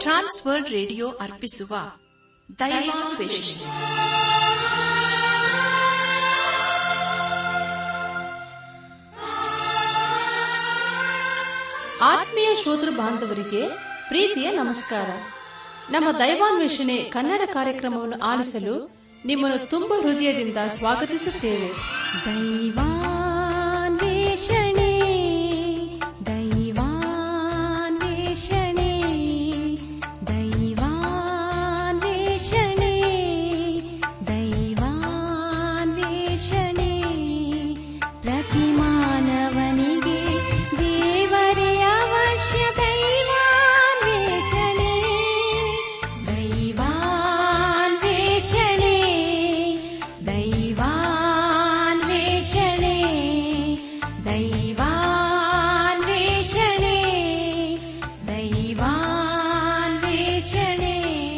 Trans World radio ಅರ್ಪಿಸುವ ದೈವಾನ್ವೇಷಣೆ ಆತ್ಮೀಯ ಶ್ರೋತೃ ಬಾಂಧವರಿಗೆ ಪ್ರೀತಿಯ ನಮಸ್ಕಾರ ನಮ್ಮ ದೈವಾನ್ವೇಷಣೆ ಕನ್ನಡ ಕಾರ್ಯಕ್ರಮವನ್ನು ಆಲಿಸಲು ನಿಮ್ಮನ್ನು ತುಂಬ ಹೃದಯದಿಂದ ಸ್ವಾಗತಿಸುತ್ತೇವೆ ದೈವಾನ್ವೇಷಣೆ ದೈವಾನ್ವೇಷಣೆ ದೈವಾನ್ವೇಷಣೆ ದೈವಾನ್ವೇಷಣೆ ಪ್ರತಿ ಮಾನವನಿಗೆ ದೇವರೇ ಅವಶ್ಯ ದೈವಾನ್ವೇಷಣೆ ದೈವಾನ್ವೇಷಣೆ ದೈವಾನ್ವೇಷಣೆ ದೈವಾನ್ವೇಷಣೆ ದೈವಾನ್ವೇಷಣೆ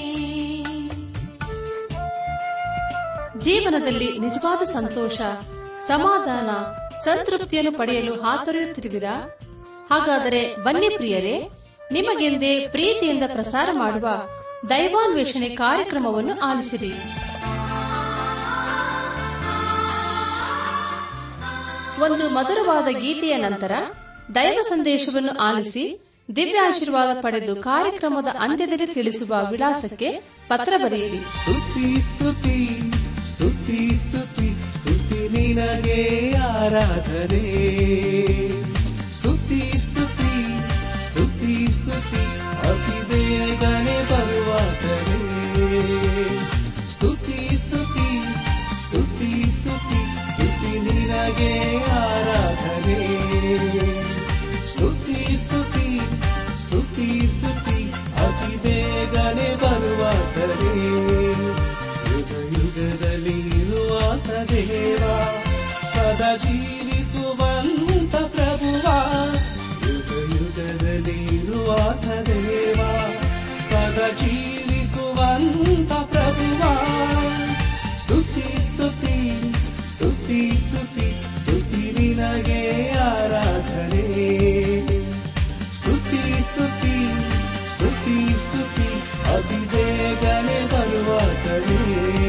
ಜೀವನದಲ್ಲಿ ನಿಜವಾದ ಸಂತೋಷ ಸಮಾಧಾನ ಸಂತೃಪ್ತಿಯನ್ನು ಪಡೆಯಲು ಹಾತೊರೆಯುತ್ತಿರುವಿರಾ ಹಾಗಾದರೆ ಬನ್ನಿ ಪ್ರಿಯರೇ ನಿಮಗೆಂದೇ ಪ್ರೀತಿಯಿಂದ ಪ್ರಸಾರ ಮಾಡುವ ದೈವಾನ್ವೇಷಣೆ ಕಾರ್ಯಕ್ರಮವನ್ನು ಆಲಿಸಿರಿ ಒಂದು ಮಧುರವಾದ ಗೀತೆಯ ನಂತರ ದೈವ ಸಂದೇಶವನ್ನು ಆಲಿಸಿ ದಿವ್ಯಾಶೀರ್ವಾದ ಪಡೆದು ಕಾರ್ಯಕ್ರಮದ ಅಂತ್ಯದಲ್ಲಿ ತಿಳಿಸುವ ವಿಳಾಸಕ್ಕೆ ಪತ್ರ ಬರೆಯಿರಿ ಸ್ತುತಿ ಸ್ತುತಿ ಸ್ತುತಿ ಸ್ತುತಿ ಸ್ತುತಿ ನಿನಗೆ ಆರಾಧನೆ ಸ್ತುತಿ ಸ್ತುತಿ ಸ್ತುತಿ ಸ್ತುತಿ ಅತಿ ಬೇಗನೆ ಬರುವಾಗಲೇ ಸ್ತುತಿ ಸ್ತುತಿ ಸ್ತುತಿ ಸ್ತುತಿ ಸ್ತುತಿ ನಿನಗೆ ಆರಾಧನೆ ಸ್ತುತಿ ಸ್ತುತಿ ಸ್ತುತಿ ಸ್ತುತಿ ಅತಿ ಬೇಗನೆ ಬರುವಾಗಲೇ ಯುಗ ಯುಗದಲ್ಲಿ ಇರುವಾತ ದೇವ ಸದಾ ಜೀವಿಸುವಂತ ಪ್ರಭುವ ಯುಗ ಯುಗದಲ್ಲಿ ಇರುವಾತ ದೇವ ಸದಾ ಜೀವಿಸುವಂತ ಪ್ರಭುವ ಸ್ತುತಿ ಸ್ತುತಿ ಸ್ತುತಿ ಸ್ತುತಿ ಸ್ತುತಿ ನಿನಗೆ ಆರಾಧನೆ ಸ್ತುತಿ ಸ್ತುತಿ ಸ್ತುತಿ ಸ್ತುತಿ ಅತಿ ಬೇಗನೆ ಬರುವಾಗಲೇ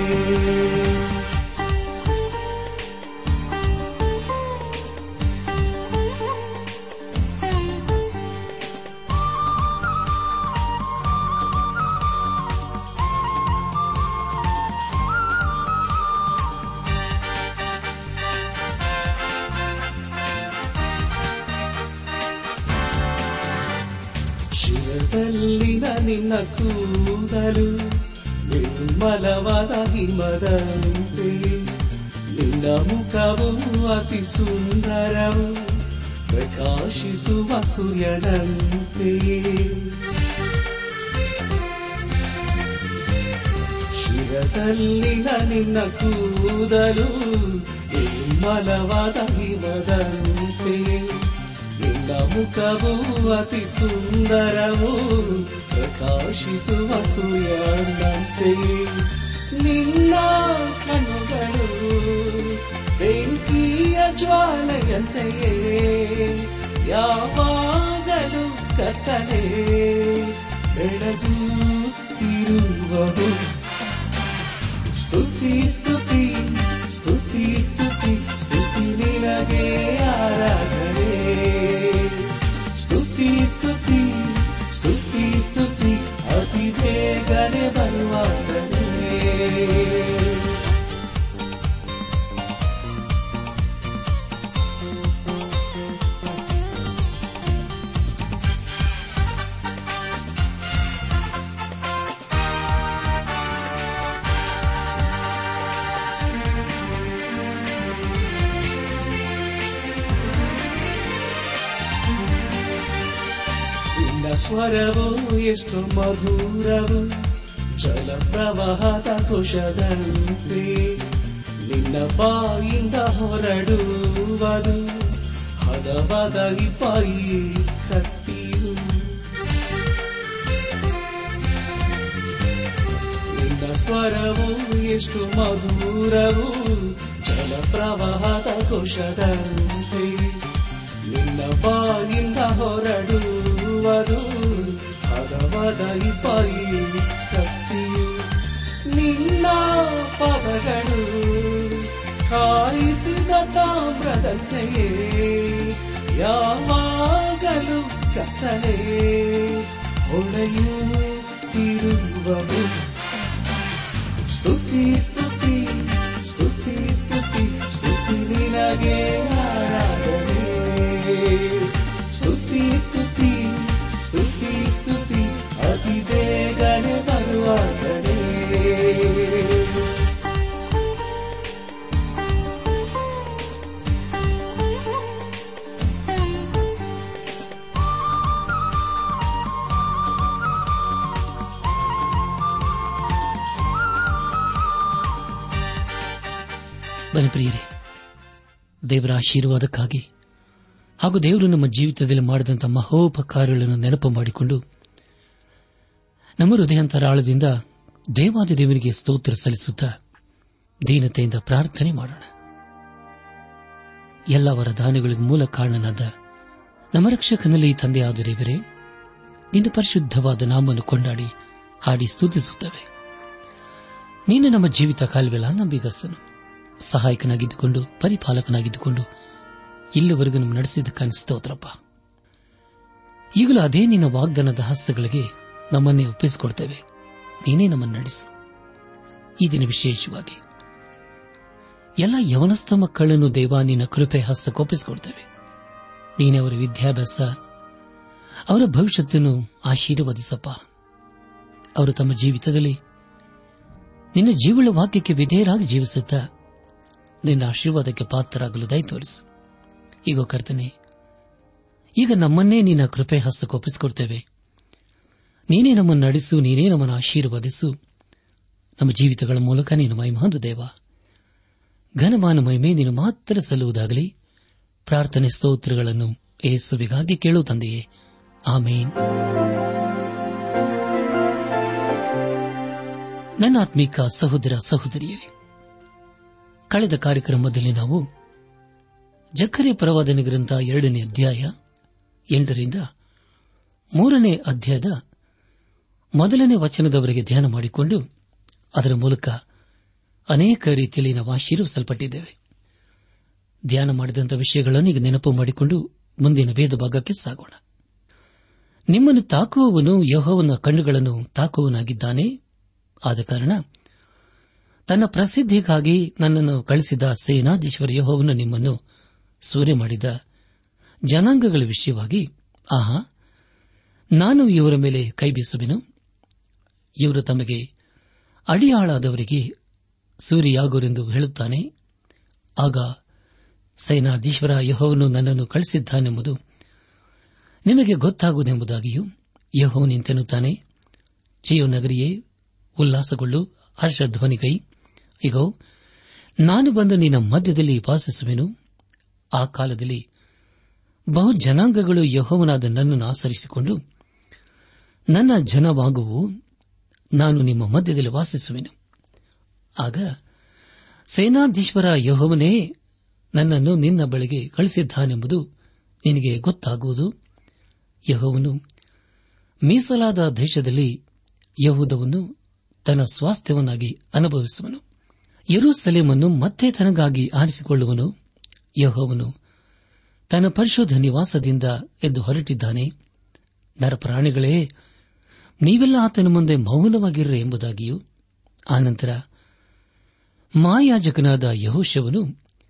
ಶಿರದಲ್ಲಿನ ನಿನ್ನ ಕೂದಲು ನಿರ್ಮಲವಾದ ಹಿಮದಂತೆ ನಿನ್ನ ಮುಖವು ಅತಿ ಸುಂದರವು ಪ್ರಕಾಶಿಸುವ ಸೂರ್ಯನಂತೆಯೇ ಶಿರದಲ್ಲಿನ ನಿನ್ನ ಕೂದಲು ನಿರ್ಮಲವಾದ ಹಿಮದಂತೆ ನಿನ್ನ ಮುಖವು ಅತಿ ಸುಂದರವು ಪ್ರಕಾಶಿಸುವ ಸೂರ್ಯನಂತೆ ನಿನ್ನ ಕಣ್ಣುಗಳು ಬೆಂಕಿಯ ಜ್ವಾಲೆಯಂತೆಯೇ ಯಾವಾಗಲೂ ಕತ್ತಲೆ ಬೆಳಗು ತಿರುವವು ಸ್ತುತಿ ಸ್ತುತಿ ಸ್ತುತಿ ಸ್ತುತಿ ಸ್ತುತಿ ನಿನಗೆ ಆರಾಧನೆ ಸ್ತುತಿ ಸ್ತುತಿ ಸ್ತುತಿ ಸ್ತುತಿ ಅತಿ ಬೇಗನೆ ಬರುವಾಗಲೇ ನಿನ್ನ ಸ್ವರವು ಎಷ್ಟು ಮಧುರವು ಜಲ ಪ್ರವಾಹದ ಕುಶದಂತೆ ನಿನ್ನ ಬಾಯಿಂದ ಹೊರಡುವುದು ಹದವಾದ ಇಪಾಯಿ ಕತ್ತಿಯು ನಿನ್ನ ಸ್ವರವು ಎಷ್ಟು ಮಧುರವು ಜಲ ಪ್ರವಾಹದ ಕುಶದಂತೆ ನಿನ್ನ ಬಾಯಿಂದ ಹೊರಡುವರು ಹದವಾದ ಬಲವಾದ ಇಪಾಯಿ ಕತ್ತಿಯು ನಿನ್ನ ಪದಗಳು ಕಾಯಿಸಿದ ತಾಮ್ರದಂತೆಯೇ ಯಾವಾಗಲೂ ಕತ್ತಲೆ ಹೊಳೆಯುತ್ತಿರುವವು ಸ್ತುತಿ ಸ್ತುತಿ ಸ್ತುತಿ ಸ್ತುತಿ ಸ್ತುತಿ ನಿನಗೆ ಆರಾಧನೆ ಸ್ತುತಿ ಸ್ತುತಿ ಸ್ತುತಿ ಸ್ತುತಿ ಅತಿ ಬೇಗನೆ ಬರುವಾಗಲೇ ಬನ್ನಿ ಪ್ರಿಯರೇ ದೇವರ ಆಶೀರ್ವಾದಕ್ಕಾಗಿ ಹಾಗೂ ದೇವರು ನಮ್ಮ ಜೀವಿತದಲ್ಲಿ ಮಾಡಿದಂಥ ಮಹೋಪಕಾರಗಳನ್ನು ನೆನಪು ಮಾಡಿಕೊಂಡು ನಮ್ಮ ಹೃದಯಾಂತರಾಳದಿಂದ ದೇವಾದಿ ದೇವರಿಗೆ ಸ್ತೋತ್ರ ಸಲ್ಲಿಸುತ್ತಾ ದೀನತೆಯಿಂದ ಪ್ರಾರ್ಥನೆ ಮಾಡೋಣ ಎಲ್ಲ ವರದಾನಗಳಿಗೆ ಮೂಲ ಕಾರಣನಾದ ನಮ್ಮ ರಕ್ಷಕನಲ್ಲಿ ತಂದೆಯಾದ ದೇವರೇ ನಿನ್ನ ಪರಿಶುದ್ಧವಾದ ನಾಮವನ್ನು ಕೊಂಡಾಡಿ ಹಾಡಿ ಸ್ತುತಿಸುತ್ತವೆ ನೀನು ನಮ್ಮ ಜೀವಿತ ಕಾಲವೆಲ್ಲ ನಂಬಿಗಸ್ತನು ಸಹಾಯಕನಾಗಿದ್ದುಕೊಂಡು ಪರಿಪಾಲಕನಾಗಿದ್ದುಕೊಂಡು ಇಲ್ಲಿವರೆಗೂ ನಮ್ಮ ನಡೆಸಿದ್ದಕ್ಕಾಗಿ ಸ್ತೋತ್ರಪ್ಪ ಈಗಲೂ ಅದೇ ನಿನ್ನ ವಾಗ್ದಾನದ ಹಸ್ತಗಳಿಗೆ ನಮ್ಮನ್ನೇ ಒಪ್ಪಿಸಿಕೊಡ್ತೇವೆ ನೀನೇ ನಮ್ಮನ್ನು ನಡೆಸು ಈ ದಿನ ವಿಶೇಷವಾಗಿ ಎಲ್ಲ ಯವನಸ್ಥ ಮಕ್ಕಳನ್ನು ದೇವ ನಿನ್ನ ಕೃಪೆ ಹಸ್ತಕ್ಕೊಪ್ಪಿಸಿಕೊಡ್ತೇವೆ ನೀನೇ ಅವರ ವಿದ್ಯಾಭ್ಯಾಸ ಅವರ ಭವಿಷ್ಯತ್ತನ್ನು ಆಶೀರ್ವದಿಸಪ್ಪ ಅವರು ತಮ್ಮ ಜೀವಿತದಲ್ಲಿ ನಿನ್ನ ಜೀವಳ ವಾಕ್ಯಕ್ಕೆ ವಿಧೇಯರಾಗಿ ಜೀವಿಸುತ್ತಾ ನಿನ್ನ ಆಶೀರ್ವಾದಕ್ಕೆ ಪಾತ್ರರಾಗಲು ದಯ ತೋರಿಸು ಈಗ ಕರ್ತನೆ ಈಗ ನಮ್ಮನ್ನೇ ನಿನ್ನ ಕೃಪೆ ಹಸ್ತಕ್ಕೊಪ್ಪಿಸಿಕೊಡ್ತೇವೆ ನೀನೇ ನಮ್ಮನ್ನು ನಡೆಸು ನೀನೇ ನಮ್ಮನ್ನು ಆಶೀರ್ವದಿಸು ನಮ್ಮ ಜೀವಿತಗಳ ಮೂಲಕ ನೀನು ಮಹಿಮಹೊಂದು ದೇವ ಘನಮಾನ ಮಹಿಮೆ ನೀನು ಮಾತ್ರ ಸಲ್ಲುವುದಾಗಲಿ ಪ್ರಾರ್ಥನೆ ಸ್ತೋತ್ರಗಳನ್ನು ಏಸುವಿಗಾಗಿ ಕೇಳು ತಂದೆಯೇ ಆಮೇನ್ ನನ್ನ ಆತ್ಮೀಕ ಸಹೋದರ ಸಹೋದರಿಯರೇ ಕಳೆದ ಕಾರ್ಯಕ್ರಮದಲ್ಲಿ ನಾವು ಜಕ್ಕರೆ ಪ್ರವಾದನೆ ಗ್ರಂಥ ಎರಡನೇ ಅಧ್ಯಾಯ ಎಂಟರಿಂದ ಮೂರನೇ ಅಧ್ಯಾಯದ ಮೊದಲನೇ ವಚನದವರೆಗೆ ಧ್ಯಾನ ಮಾಡಿಕೊಂಡು ಅದರ ಮೂಲಕ ಅನೇಕ ರೀತಿಯಲ್ಲಿ ನಾವು ಆಶೀರ್ವಿಸಲ್ಪಟ್ಟಿದ್ದೇವೆ ಧ್ಯಾನ ಮಾಡಿದಂಥ ವಿಷಯಗಳನ್ನು ಈಗ ನೆನಪು ಮಾಡಿಕೊಂಡು ಮುಂದಿನ ಭೇದ ಭಾಗಕ್ಕೆ ಸಾಗೋಣ ನಿಮ್ಮನ್ನು ತಾಕುವವನು ಯಹೋವನ ಕಣ್ಣುಗಳನ್ನು ತಾಕುವನಾಗಿದ್ದಾನೆ ಆದ ಕಾರಣ ತನ್ನ ಪ್ರಸಿದ್ಧಿಗಾಗಿ ನನ್ನನ್ನು ಕಳಿಸಿದ ಸೇನಾಧೀಶ್ವರ ಯಹೋವನು ನಿಮ್ಮನ್ನು ಸೂರೆ ಮಾಡಿದ ಜನಾಂಗಗಳ ವಿಷಯವಾಗಿ ಆಹಾ ನಾನು ಇವರ ಮೇಲೆ ಕೈ ಬೀಸುವೆನು ಇವರು ತಮಗೆ ಅಡಿಯಾಳಾದವರಿಗೆ ಸೂರಿಯಾಗುರೆಂದು ಹೇಳುತ್ತಾನೆ ಆಗ ಸೇನಾಧೀಶ್ವರ ಯಹೋವನು ನನ್ನನ್ನು ಕಳಿಸಿದ್ದಾನೆಂಬುದು ನಿಮಗೆ ಗೊತ್ತಾಗುವುದೆಂಬುದಾಗಿಯೂ ಯಹೋ ನಿಂತೆನ್ನುತ್ತಾನೆ ಚಿಯೋ ನಗರಿಯೇ ಉಲ್ಲಾಸಗೊಳ್ಳು ಹರ್ಷಧ್ವನಿಗೈ ಇಗೋ ನಾನು ಬಂದು ನಿನ್ನ ಮಧ್ಯದಲ್ಲಿ ವಾಸಿಸುವೆನು ಆ ಕಾಲದಲ್ಲಿ ಬಹು ಜನಾಂಗಗಳು ಯಹೋವನಾದ ನನ್ನನ್ನು ಆಚರಿಸಿಕೊಂಡು ನನ್ನ ಜನವಾಗುವು ನಾನು ನಿಮ್ಮ ಮಧ್ಯದಲ್ಲಿ ವಾಸಿಸುವೆನು ಆಗ ಸೇನಾಧೀಶ್ವರ ಯಹೋವನೇ ನನ್ನನ್ನು ನಿನ್ನ ಬಳಿಗೆ ಕಳಿಸಿದ್ದಾನೆಂಬುದು ನಿನಗೆ ಗೊತ್ತಾಗುವುದು ಯಹೋವನು ಮೀಸಲಾದ ದೇಶದಲ್ಲಿ ಯಹೂದವನ್ನು ತನ್ನ ಸ್ವಾಸ್ಥ್ಯವನ್ನಾಗಿ ಅನುಭವಿಸುವನು ಯರೂಸಲೇಮನ್ನು ಮತ್ತೆ ತನಗಾಗಿ ಆರಿಸಿಕೊಳ್ಳುವನು ಯಹೋವನು ತನ್ನ ಪರಿಶುದ್ಧ ನಿವಾಸದಿಂದ ಎದ್ದು ಹೊರಟಿದ್ದಾನೆ ನರಪ್ರಾಣಿಗಳೇ ನೀವೆಲ್ಲ ಆತನ ಮುಂದೆ ಮೌನವಾಗಿರ್ರೆ ಎಂಬುದಾಗಿಯೂ ಆನಂತರ ಮಾಯಾಜಕನಾದ ಯಹೋಶವನು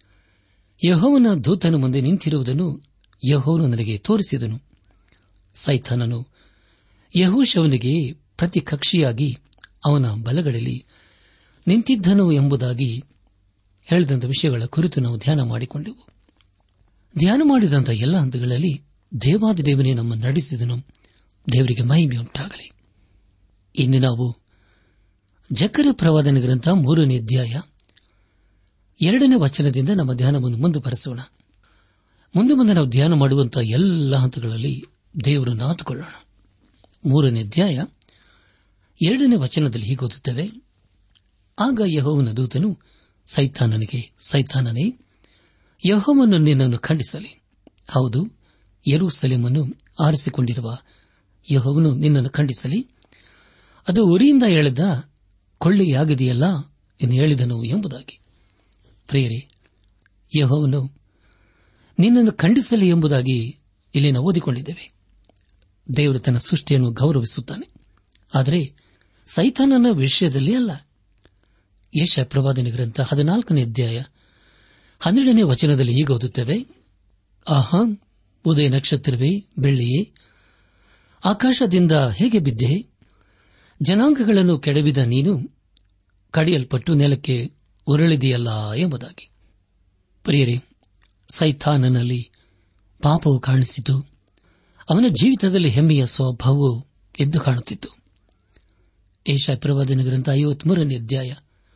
ಯಹೋವನ ದೂತನ ಮುಂದೆ ನಿಂತಿರುವುದನ್ನು ಯಹೋವನು ನನಗೆ ತೋರಿಸಿದನು ಸೈತಾನನು ಯಹೋಶವನಿಗೆ ಪ್ರತಿ ಕಕ್ಷಿಯಾಗಿ ಅವನ ಬಲಗಳಲ್ಲಿ ನಿಂತಿದ್ದನು ಎಂಬುದಾಗಿ ಹೇಳಿದಂಥ ವಿಷಯಗಳ ಕುರಿತು ನಾವು ಧ್ಯಾನ ಮಾಡಿಕೊಂಡೆವು ಧ್ಯಾನ ಮಾಡಿದಂಥ ಎಲ್ಲ ಹಂತಗಳಲ್ಲಿ ದೇವಾದ ದೇವನೇ ನಮ್ಮ ನಡೆಸಿದನು ದೇವರಿಗೆ ಮಹಿಮೆಯುಂಟಾಗಲಿ ಇಂದು ನಾವು ಜಕ್ಕರೆ ಪ್ರವಾದನ ಗ್ರಂಥ ಮೂರನೇ ಅಧ್ಯಾಯ ಎರಡನೇ ವಚನದಿಂದ ನಮ್ಮ ಧ್ಯಾನವನ್ನು ಮುಂದುವರೆಸೋಣ ಮುಂದೆ ಮುಂದೆ ನಾವು ಧ್ಯಾನ ಮಾಡುವಂತಹ ಎಲ್ಲ ಹಂತಗಳಲ್ಲಿ ದೇವರನ್ನು ಆತುಕೊಳ್ಳೋಣ ಮೂರನೇ ಅಧ್ಯಾಯ ಎರಡನೇ ವಚನದಲ್ಲಿ ಹೀಗೆ ಓದುತ್ತೇವೆ ಆಗ ಯಹೋವನ ದೂತನು ಸೈತಾನನಿಗೆ ಸೈತಾನನೇ ಯಹೋವನ್ನು ನಿನ್ನನ್ನು ಖಂಡಿಸಲಿ ಹೌದು ಯರೂಸಲೇಮನ್ನು ಆರಿಸಿಕೊಂಡಿರುವ ಯಹೋವನು ನಿನ್ನನ್ನು ಖಂಡಿಸಲಿ ಅದು ಉರಿಯಿಂದ ಎಳೆದ ಕೊಳ್ಳಿಯಾಗಿದೆಯಲ್ಲ ಎಂದು ಹೇಳಿದನು ಎಂಬುದಾಗಿ ಪ್ರಿಯರೇ ಯಹೋವನು ನಿನ್ನನ್ನು ಖಂಡಿಸಲಿ ಎಂಬುದಾಗಿ ಇಲ್ಲಿ ನಾವು ಓದಿಕೊಂಡಿದ್ದೇವೆ ದೇವರು ತನ್ನ ಸೃಷ್ಟಿಯನ್ನು ಗೌರವಿಸುತ್ತಾನೆ ಆದರೆ ಸೈತಾನನ ವಿಷಯದಲ್ಲಿ ಅಲ್ಲ ಯಶ ಪ್ರವಾದನೆ ಗ್ರಂಥ ಹದಿನಾಲ್ಕನೇ ಅಧ್ಯಾಯ ಹನ್ನೆರಡನೇ ವಚನದಲ್ಲಿ ಹೀಗೆ ಓದುತ್ತೇವೆ ಆಹಾ ಉದಯ ನಕ್ಷತ್ರವೇ ಬೆಳ್ಳಿಯೇ ಆಕಾಶದಿಂದ ಹೇಗೆ ಬಿದ್ದೆ ಜನಾಂಗಗಳನ್ನು ಕೆಡವಿದ ನೀನು ಕಡಿಯಲ್ಪಟ್ಟು ನೆಲಕ್ಕೆ ಉರುಳಿದೆಯಲ್ಲ ಎಂಬುದಾಗಿ ಪ್ರಿಯರೇ ಸೈತಾನನಲ್ಲಿ ಪಾಪವು ಕಾಣಿಸಿತು ಅವನ ಜೀವಿತದಲ್ಲಿ ಹೆಮ್ಮೆಯ ಸ್ವಭಾವವು ಎದ್ದು ಕಾಣುತ್ತಿತ್ತು ಏಷಾ ಪ್ರವಾದನ ಗ್ರಂಥ ಐವತ್ಮೂರನೇ ಅಧ್ಯಾಯ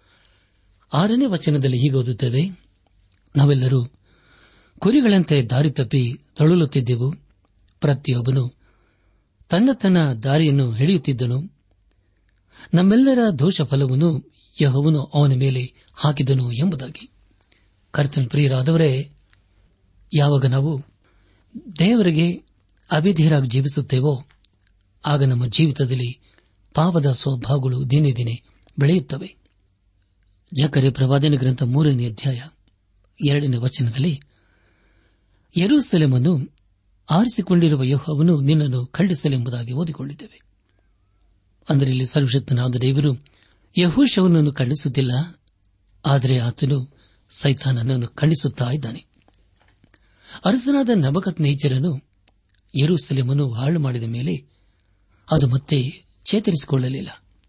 ಆರನೇ ವಚನದಲ್ಲಿ ಹೀಗೆ ಓದುತ್ತೇವೆ ನಾವೆಲ್ಲರೂ ಕುರಿಗಳಂತೆ ದಾರಿ ತಪ್ಪಿ ತೊಳಲುತ್ತಿದ್ದೆವು ಪ್ರತಿಯೊಬ್ಬನು ತನ್ನ ತನ್ನ ದಾರಿಯನ್ನು ಹಿಡಿಯುತ್ತಿದ್ದನು ನಮ್ಮೆಲ್ಲರ ದೋಷ ಫಲವನ್ನು ಯಹೋವನು ಅವನ ಮೇಲೆ ಹಾಕಿದನು ಎಂಬುದಾಗಿ ಕರ್ತನ ಪ್ರಿಯರಾದವರೇ ಯಾವಾಗ ನಾವು ದೇವರಿಗೆ ಅವಿಧೇಯರಾಗಿ ಜೀವಿಸುತ್ತೇವೋ ಆಗ ನಮ್ಮ ಜೀವಿತದಲ್ಲಿ ಪಾಪದ ಸ್ವಭಾವಗಳು ದಿನೇ ದಿನೇ ಬೆಳೆಯುತ್ತವೆ ಜಕರೆ ಪ್ರವಾದನ ಗ್ರಂಥ ಮೂರನೇ ಅಧ್ಯಾಯ ಎರಡನೇ ವಚನದಲ್ಲಿ ಯರೂಸಲೆಮನ್ನು ಆರಿಸಿಕೊಂಡಿರುವ ಯಹೋವನು ನಿನ್ನನ್ನು ಖಂಡಿಸಲೆಂಬುದಾಗಿ ಓದಿಕೊಂಡಿದ್ದೇವೆ ಅಂದರೆ ಇಲ್ಲಿ ಸರ್ವಶಕ್ತನಾದ ದೇವರು ಯಹೂಶವನನ್ನು ಖಂಡಿಸುತ್ತಿಲ್ಲ ಆದರೆ ಆತನು ಸೈತಾನನನ್ನು ಖಂಡಿಸುತ್ತಾ ಇದ್ದಾನೆ ಅರಸನಾದ ನಬಕತ್ ನೇಚರನು ಯರೂಸಲೆಮನ್ನು ಹಾಳು ಮಾಡಿದ ಮೇಲೆ ಅದು ಮತ್ತೆ ಚೇತರಿಸಿಕೊಳ್ಳಲಿಲ್ಲ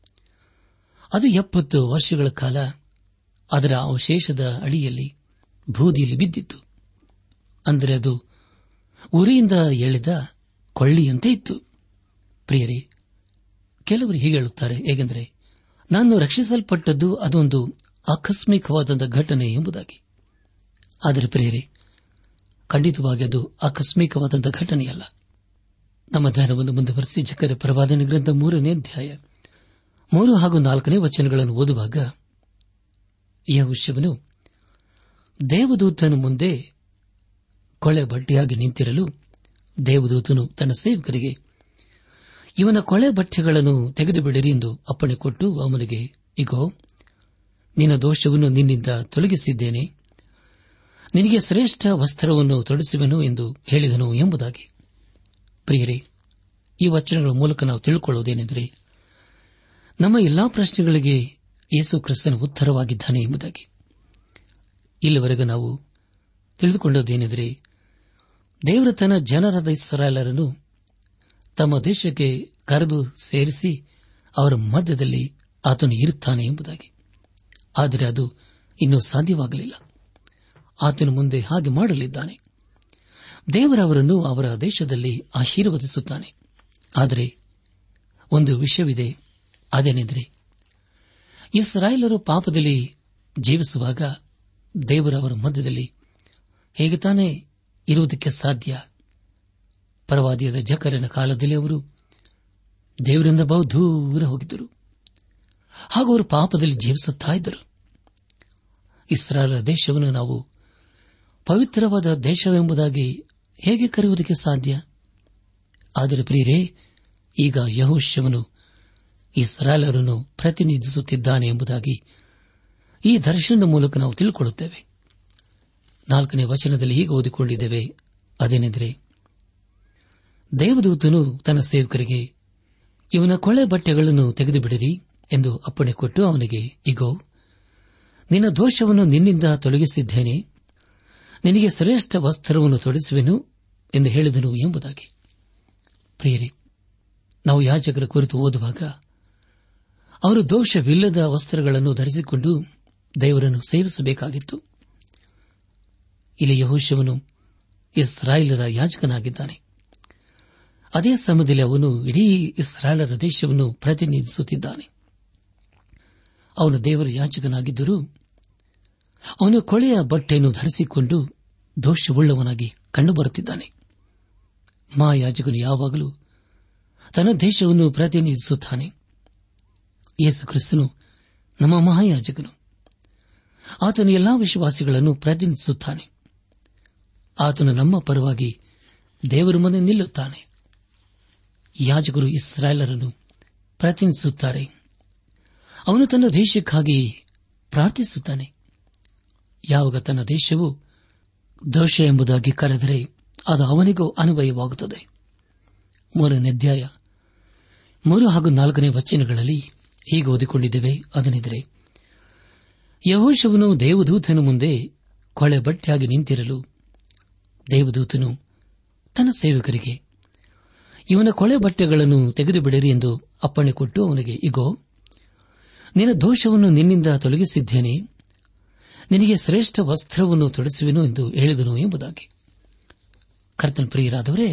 ಅದು ಎಪ್ಪತ್ತು ವರ್ಷಗಳ ಕಾಲ ಅದರ ಅವಶೇಷದ ಅಡಿಯಲ್ಲಿ ಬೂದಿಯಲ್ಲಿ ಬಿದ್ದಿತ್ತು ಅಂದರೆ ಅದು ಉರಿಯಿಂದ ಎಳೆದ ಕೊಳ್ಳಿಯಂತೆ ಇತ್ತು ಪ್ರಿಯರೇ ಕೆಲವರು ಹೀಗೆ ಹೇಳುತ್ತಾರೆ ಹೇಗೆಂದರೆ ನಾನು ರಕ್ಷಿಸಲ್ಪಟ್ಟದ್ದು ಅದೊಂದು ಆಕಸ್ಮಿಕವಾದ ಘಟನೆ ಎಂಬುದಾಗಿ ಆದರೆ ಪ್ರಿಯರೇ ಖಂಡಿತವಾಗಿ ಅದು ಆಕಸ್ಮಿಕವಾದಂಥ ಘಟನೆಯಲ್ಲ ನಮ್ಮ ಧ್ಯಾನವನ್ನು ಮುಂದುವರೆಸಿ ಜಕರ ಪ್ರವಾದನ ಗ್ರಂಥ ಮೂರನೇ ಅಧ್ಯಾಯ ಮೂರು ಹಾಗೂ ನಾಲ್ಕನೇ ವಚನಗಳನ್ನು ಓದುವಾಗ ಯಹುಷ್ಯವನು ದೇವದೂತನ ಮುಂದೆ ಕೊಳೆ ಬಟ್ಟೆಯಾಗಿ ನಿಂತಿರಲು ದೇವದೂತನು ತನ್ನ ಸೇವಕರಿಗೆ ಇವನ ಕೊಳೆ ಬಟ್ಟೆಗಳನ್ನು ತೆಗೆದುಬಿಡಿರಿ ಎಂದು ಅಪ್ಪಣೆ ಕೊಟ್ಟು ಅವನಿಗೆ ಇಗೋ ನಿನ್ನ ದೋಷವನ್ನು ನಿನ್ನಿಂದ ತೊಲಗಿಸಿದ್ದೇನೆ ನಿನಗೆ ಶ್ರೇಷ್ಠ ವಸ್ತ್ರವನ್ನು ತೊಡಿಸುವೆನು ಎಂದು ಹೇಳಿದನು ಎಂಬುದಾಗಿ ಪ್ರಿಯರೇ ಈ ವಚನಗಳ ಮೂಲಕ ನಾವು ತಿಳುಕೊಳ್ಳುವುದೇನೆಂದರೆ ನಮ್ಮ ಎಲ್ಲಾ ಪ್ರಶ್ನೆಗಳಿಗೆ ಯೇಸು ಕ್ರಿಸ್ತನ ಉತ್ತರವಾಗಿದ್ದಾನೆ ಎಂಬುದಾಗಿ ಇಲ್ಲಿವರೆಗೂ ನಾವು ತಿಳಿದುಕೊಂಡದ್ದೇನೆಂದರೆ ದೇವರ ತನ್ನ ಜನರಾದ ಇಸ್ರಾಯೇಲರನ್ನು ತಮ್ಮ ದೇಶಕ್ಕೆ ಕರೆದು ಸೇರಿಸಿ ಅವರ ಮಧ್ಯದಲ್ಲಿ ಆತನು ಇರುತ್ತಾನೆ ಎಂಬುದಾಗಿ ಆದರೆ ಅದು ಇನ್ನೂ ಸಾಧ್ಯವಾಗಲಿಲ್ಲ ಆತನು ಮುಂದೆ ಹಾಗೆ ಮಾಡಲಿದ್ದಾನೆ ದೇವರವರನ್ನು ಅವರ ದೇಶದಲ್ಲಿ ಆಶೀರ್ವದಿಸುತ್ತಾನೆ ಆದರೆ ಒಂದು ವಿಷಯವಿದೆ ಅದೇನೆಂದರೆ ಇಸ್ರಾಯೇಲರು ಪಾಪದಲ್ಲಿ ಜೀವಿಸುವಾಗ ದೇವರವರ ಮಧ್ಯದಲ್ಲಿ ಹೇಗೆ ತಾನೇ ಇರುವುದಕ್ಕೆ ಸಾಧ್ಯ ಪರವಾದಿಯಾದ ಜಕರನ ಕಾಲದಲ್ಲಿ ಅವರು ದೇವರಿಂದ ಬಹು ದೂರ ಹೋಗಿದ್ದರು ಹಾಗೂ ಅವರು ಪಾಪದಲ್ಲಿ ಜೀವಿಸುತ್ತಾ ಇದ್ದರು ಇಸ್ರಾಯೇಲ್ ದೇಶವನ್ನು ನಾವು ಪವಿತ್ರವಾದ ದೇಶವೆಂಬುದಾಗಿ ಹೇಗೆ ಕರೆಯುವುದಕ್ಕೆ ಸಾಧ್ಯ ಆದರೆ ಪ್ರಿಯರೇ ಈಗ ಯಹೋಶ್ಯವನು ಇಸ್ರಾಯೇಲರನ್ನು ಪ್ರತಿನಿಧಿಸುತ್ತಿದ್ದಾನೆ ಎಂಬುದಾಗಿ ಈ ದರ್ಶನದ ಮೂಲಕ ನಾವು ತಿಳ್ಕೊಳ್ಳುತ್ತೇವೆ ನಾಲ್ಕನೇ ವಚನದಲ್ಲಿ ಹೀಗೆ ಓದಿಕೊಂಡಿದ್ದೇವೆ ಅದೇನೆಂದರೆ ದೇವದೂತನು ತನ್ನ ಸೇವಕರಿಗೆ ಇವನ ಕೊಳೆ ಬಟ್ಟೆಗಳನ್ನು ತೆಗೆದುಬಿಡಿರಿ ಎಂದು ಅಪ್ಪಣೆ ಕೊಟ್ಟು ಅವನಿಗೆ ಇಗೋ ನಿನ್ನ ದೋಷವನ್ನು ನಿನ್ನಿಂದ ತೊಲಗಿಸಿದ್ದೇನೆ ನಿನಗೆ ಶ್ರೇಷ್ಠ ವಸ್ತ್ರವನ್ನು ತೊಡಿಸುವೆನು ಎಂದು ಹೇಳಿದನು ಎಂಬುದಾಗಿ ಪ್ರಿಯರೇ ನಾವು ಯಾಜಕರ ಕುರಿತು ಓದುವಾಗ ಅವರು ದೋಷವಿಲ್ಲದ ವಸ್ತ್ರಗಳನ್ನು ಧರಿಸಿಕೊಂಡು ದೇವರನ್ನು ಸೇವಿಸಬೇಕಾಗಿತ್ತು ಇಲ್ಲಿ ಯಹೋಶವನು ಇಸ್ರಾಯೇಲರ ಯಾಜಕನಾಗಿದ್ದಾನೆ ಅದೇ ಸಮಯದಲ್ಲಿ ಅವನು ಇಡೀ ಇಸ್ರಾಯೇಲರ ದೇಶವನ್ನು ಪ್ರತಿನಿಧಿಸುತ್ತಿದ್ದಾನೆ ಅವನು ದೇವರ ಯಾಜಕನಾಗಿದ್ದರೂ ಅವನು ಕೊಳೆಯ ಬಟ್ಟೆಯನ್ನು ಧರಿಸಿಕೊಂಡು ದೋಷವುಳ್ಳವನಾಗಿ ಕಂಡುಬರುತ್ತಿದ್ದಾನೆ ಮಹಾಯಾಜಕನು ಯಾವಾಗಲೂ ತನ್ನ ದೇಶವನ್ನು ಪ್ರತಿನಿಧಿಸುತ್ತಾನೆ ಯೇಸು ಕ್ರಿಸ್ತನು ನಮ್ಮ ಮಹಾಯಾಜಕನು ಆತನು ಎಲ್ಲಾ ವಿಶ್ವಾಸಿಗಳನ್ನು ಪ್ರತಿನಿಧಿಸುತ್ತಾನೆ ಆತನು ನಮ್ಮ ಪರವಾಗಿ ದೇವರ ಮುಂದೆ ನಿಲ್ಲುತ್ತಾನೆ ಯಾಜಕರು ಇಸ್ರಾಯೇಲರನ್ನು ಪ್ರತಿನಿಧಿಸುತ್ತಾರೆ ಅವನು ತನ್ನ ದೇಶಕ್ಕಾಗಿ ಪ್ರಾರ್ಥಿಸುತ್ತಾನೆ ಯಾವಾಗ ತನ್ನ ದೇಶವು ದೋಷ ಎಂಬುದಾಗಿ ಕರೆದರೆ ಅದು ಅವನಿಗೂ ಅನ್ವಯವಾಗುತ್ತದೆ ಮೂರನೇ ಅಧ್ಯಾಯ ಮೂರು ಹಾಗೂ ನಾಲ್ಕನೇ ವಚನಗಳಲ್ಲಿ ಹೀಗೆ ಓದಿಕೊಂಡಿದ್ದೇವೆ ಅದನೆಂದರೆ ಯಹೋಶವನು ದೇವದೂತನ ಮುಂದೆ ಕೊಳೆ ಬಟ್ಟೆಯಾಗಿ ನಿಂತಿರಲು ದೇವದೂತನು ತನ್ನ ಸೇವಕರಿಗೆ ಇವನ ಕೊಳೆ ಬಟ್ಟೆಗಳನ್ನು ತೆಗೆದು ಬಿಡಿರಿ ಎಂದು ಅಪ್ಪಣೆ ಕೊಟ್ಟು ಅವನಿಗೆ ಇಗೋ ನಿನ್ನ ದೋಷವನ್ನು ನಿನ್ನಿಂದ ತೊಲಗಿಸಿದ್ದೇನೆ ನಿನಗೆ ಶ್ರೇಷ್ಠ ವಸ್ತ್ರವನ್ನು ತೊಡಿಸುವೆನು ಎಂದು ಹೇಳಿದನು ಎಂಬುದಾಗಿ ಕರ್ತನ ಪ್ರಿಯರಾದವರೇ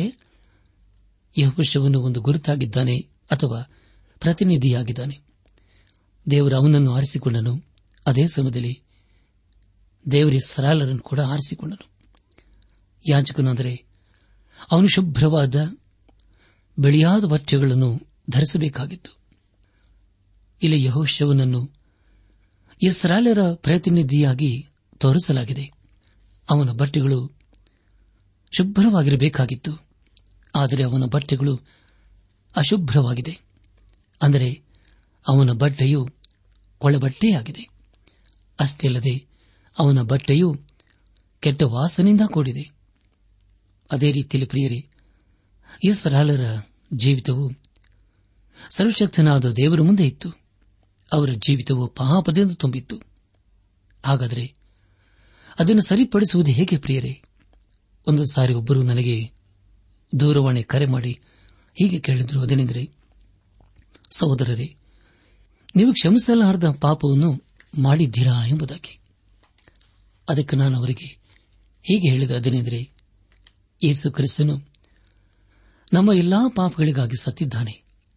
ಯಹೋಶವನು ಒಂದು ಗುರುತಾಗಿದ್ದಾನೆ ಅಥವಾ ಪ್ರತಿನಿಧಿಯಾಗಿದ್ದಾನೆ ದೇವರು ಅವನನ್ನು ಆರಿಸಿಕೊಂಡನು ಅದೇ ಸಮಯದಲ್ಲಿ ದೇವರ ಸರಾಲರನ್ನು ಕೂಡ ಆರಿಸಿಕೊಂಡನು ಯಾಜಕನೆಂದರೆ ಅವನು ಶುಭ್ರವಾದ ಬಿಳಿಯಾದ ಬಟ್ಟೆಗಳನ್ನು ಧರಿಸಬೇಕಾಗಿತ್ತು ಇಲ್ಲಿ ಯಹೋಶವನನ್ನು ಇಸ್ರಾಲರ ಪ್ರತಿನಿಧಿಯಾಗಿ ತೋರಿಸಲಾಗಿದೆ ಅವನ ಬಟ್ಟೆಗಳು ಶುಭ್ರವಾಗಿರಬೇಕಾಗಿತ್ತು ಆದರೆ ಅವನ ಬಟ್ಟೆಗಳು ಅಶುಭ್ರವಾಗಿದೆ ಅಂದರೆ ಅವನ ಬಟ್ಟೆಯು ಕೊಳೆಬಟ್ಟೆಯಾಗಿದೆ ಅಷ್ಟೇ ಅಲ್ಲದೆ ಅವನ ಬಟ್ಟೆಯು ಕೆಟ್ಟ ವಾಸನೆಯಿಂದ ಕೂಡಿದೆ ಅದೇ ರೀತಿಯಲ್ಲಿ ಪ್ರಿಯರೇ ಇಸ್ರಾಲರ ಜೀವಿತವು ಸರ್ವಶಕ್ತನಾದ ದೇವರ ಮುಂದೆ ಇತ್ತು ಅವರ ಜೀವಿತವು ಪಾಪದಿಂದ ತುಂಬಿತ್ತು ಹಾಗಾದರೆ ಅದನ್ನು ಸರಿಪಡಿಸುವುದು ಹೇಗೆ ಪ್ರಿಯರೇ ಒಂದು ಸಾರಿ ಒಬ್ಬರು ನನಗೆ ದೂರವಾಣಿ ಕರೆ ಮಾಡಿ ಹೀಗೆ ಕೇಳಿದ್ರು ಅದೇನೆಂದರೆ ಸಹೋದರರೇ ನೀವು ಕ್ಷಮಿಸಲಾರದ ಪಾಪವನ್ನು ಮಾಡಿದ್ದೀರಾ ಎಂಬುದಾಗಿ ಅದಕ್ಕೆ ನಾನು ಅವರಿಗೆ ಹೀಗೆ ಹೇಳಿದ ಅದೇನೆಂದರೆ ಯೇಸು ಕ್ರಿಸ್ತನು ನಮ್ಮ ಎಲ್ಲಾ ಪಾಪಗಳಿಗಾಗಿ ಸತ್ತಿದ್ದಾನೆ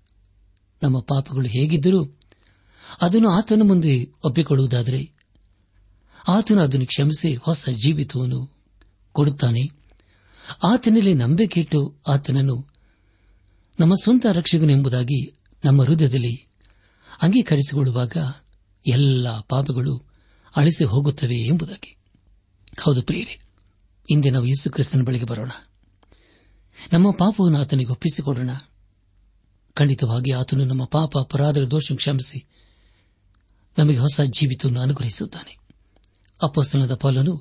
ನಮ್ಮ ಪಾಪಗಳು ಹೇಗಿದ್ದರೂ ಅದನ್ನು ಆತನ ಮುಂದೆ ಒಪ್ಪಿಕೊಳ್ಳುವುದಾದರೆ ಆತನು ಅದನ್ನು ಕ್ಷಮಿಸಿ ಹೊಸ ಜೀವಿತವನ್ನು ಕೊಡುತ್ತಾನೆ ಆತನಲ್ಲಿ ನಂಬಿಕೆ ಇಟ್ಟು ಆತನನ್ನು ನಮ್ಮ ಸ್ವಂತ ರಕ್ಷಕನೆಂಬುದಾಗಿ ನಮ್ಮ ಹೃದಯದಲ್ಲಿ ಅಂಗೀಕರಿಸಿಕೊಳ್ಳುವಾಗ ಎಲ್ಲ ಪಾಪಗಳು ಅಳಿಸಿ ಹೋಗುತ್ತವೆ ಎಂಬುದಾಗಿ ಹೌದು ಪ್ರಿಯರೇ ಇಂದೇ ನಾವು ಯೇಸು ಕ್ರಿಸ್ತನ ಬಳಿಗೆ ಬರೋಣ ನಮ್ಮ ಪಾಪವನ್ನು ಆತನಿಗೆ ಒಪ್ಪಿಸಿಕೊಡೋಣ ಖಂಡಿತವಾಗಿ ಆತನು ನಮ್ಮ ಪಾಪ ಅಪರಾಧಗಳ ದೋಷ ಕ್ಷಮಿಸಿ ನಮಗೆ ಹೊಸ ಜೀವಿತವನ್ನು ಅನುಗ್ರಹಿಸುತ್ತಾನೆ ಅಪ್ಪಸ್ತನದ ಪೌಲನು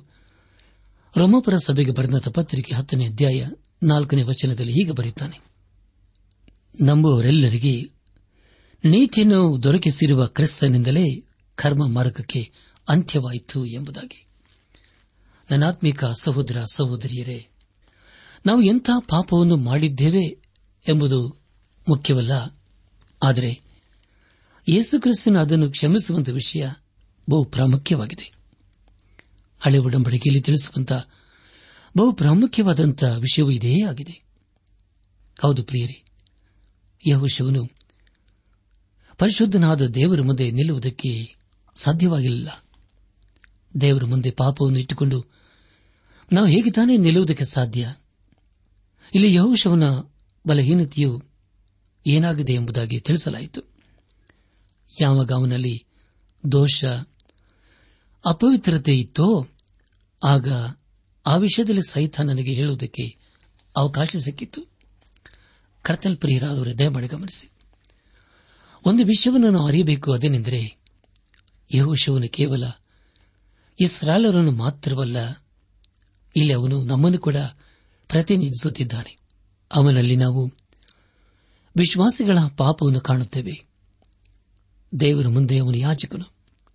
ರೋಮಪುರ ಸಭೆಗೆ ಬರೆದ ಪತ್ರಿಕೆ ಹತ್ತನೇ ಅಧ್ಯಾಯ ನಾಲ್ಕನೇ ವಚನದಲ್ಲಿ ಹೀಗೆ ಬರೆಯುತ್ತಾನೆ ನಂಬುವವರೆಲ್ಲರಿಗೆ ನೀತಿಯನ್ನು ದೊರಕಿಸಿರುವ ಕ್ರಿಸ್ತನಿಂದಲೇ ಕರ್ಮ ಮಾರ್ಗಕ್ಕೆ ಅಂತ್ಯವಾಯಿತು ಎಂಬುದಾಗಿ ನನಾತ್ಮಿಕ ಸಹೋದರ ಸಹೋದರಿಯರೇ ನಾವು ಎಂಥ ಪಾಪವನ್ನು ಮಾಡಿದ್ದೇವೆ ಎಂಬುದು ಮುಖ್ಯವಲ್ಲ ಆದರೆ ಯೇಸುಕ್ರಿಸ್ತನು ಅದನ್ನು ಕ್ಷಮಿಸುವಂತ ವಿಷಯ ಬಹು ಪ್ರಾಮುಖ್ಯವಾಗಿದೆ ಹಳೆ ಒಡಂಬಡಿಕೆಯಲ್ಲಿ ತಿಳಿಸುವಂತ ಬಹು ಪ್ರಾಮುಖ್ಯವಾದಂತಹ ವಿಷಯವೂ ಇದೇ ಆಗಿದೆ ಹೌದು ಪ್ರಿಯರೇ ಯಹೋಶವನು ಪರಿಶುದ್ಧನಾದ ದೇವರ ಮುಂದೆ ನಿಲ್ಲುವುದಕ್ಕೆ ಸಾಧ್ಯವಾಗಿಲ್ಲ ದೇವರ ಮುಂದೆ ಪಾಪವನ್ನು ಇಟ್ಟುಕೊಂಡು ನಾವು ಹೇಗೆ ತಾನೇ ನಿಲ್ಲುವುದಕ್ಕೆ ಸಾಧ್ಯ ಇಲ್ಲಿ ಯಹೋಶವನ ಬಲಹೀನತೆಯು ಏನಾಗಿದೆ ಎಂಬುದಾಗಿ ತಿಳಿಸಲಾಯಿತು ಯಾವಾಗ ಅವನಲ್ಲಿ ದೋಷ ಅಪವಿತ್ರತೆ ಇತ್ತೋ ಆಗ ಆ ವಿಷಯದಲ್ಲಿ ಸಹಿತ ನನಗೆ ಹೇಳುವುದಕ್ಕೆ ಅವಕಾಶ ಸಿಕ್ಕಿತ್ತು ಕರ್ತಲ್ ಪ್ರಿಯರಾದವರ ದಯಮಾಡಿ ಗಮನಿಸಿ ಒಂದು ವಿಷಯವನ್ನು ನಾವು ಅರಿಯಬೇಕು ಅದೇನೆಂದರೆ ಯಹೋಶವನು ಕೇವಲ ಇಸ್ರಾಲರನ್ನು ಮಾತ್ರವಲ್ಲ ಇಲ್ಲಿ ಅವನು ನಮ್ಮನ್ನು ಕೂಡ ಪ್ರತಿನಿಧಿಸುತ್ತಿದ್ದಾನೆ ಅವನಲ್ಲಿ ನಾವು ವಿಶ್ವಾಸಿಗಳ ಪಾಪವನ್ನು ಕಾಣುತ್ತೇವೆ ದೇವರ ಮುಂದೆ ಅವನು ಯಾಜಕನು